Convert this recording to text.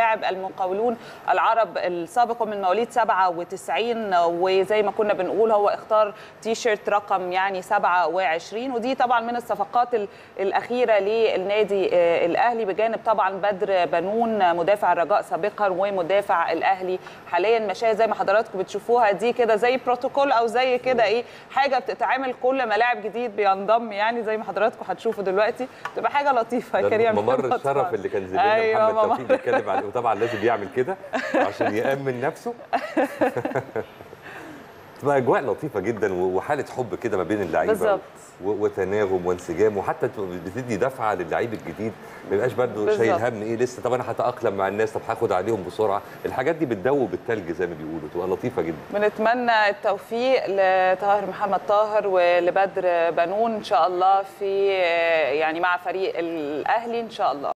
لاعب المقاولون العرب السابق من مواليد 97 وزي ما كنا بنقول هو اختار تي شيرت رقم يعني 27 ودي طبعا من الصفقات الاخيره للنادي الاهلي بجانب طبعا بدر بنون مدافع الرجاء سابقا ومدافع الاهلي حاليا مشاهد زي ما حضراتكم بتشوفوها دي كده زي بروتوكول او زي كده ايه حاجه بتتعمل كل ما لاعب جديد بينضم يعني زي ما حضراتكم هتشوفوا دلوقتي تبقى حاجه لطيفه ده كريم ممر الشرف اللي كان زميلنا أيوة، محمد ممر. توفيق بيتكلم عليه وطبعا لازم يعمل كده عشان يامن نفسه تبقى اجواء لطيفه جدا وحاله حب كده ما بين اللعيبه بالظبط. و- وتناغم وانسجام وحتى بتدي دفعه للعيب الجديد ما يبقاش برضه بالظبط. شايل هم ايه لسه طب انا هتاقلم مع الناس طب هاخد عليهم بسرعه الحاجات دي بتدوب التلج زي ما بيقولوا تبقى لطيفه جدا بنتمنى التوفيق لطاهر محمد طاهر ولبدر بنون ان شاء الله في يعني مع فريق الاهلي ان شاء الله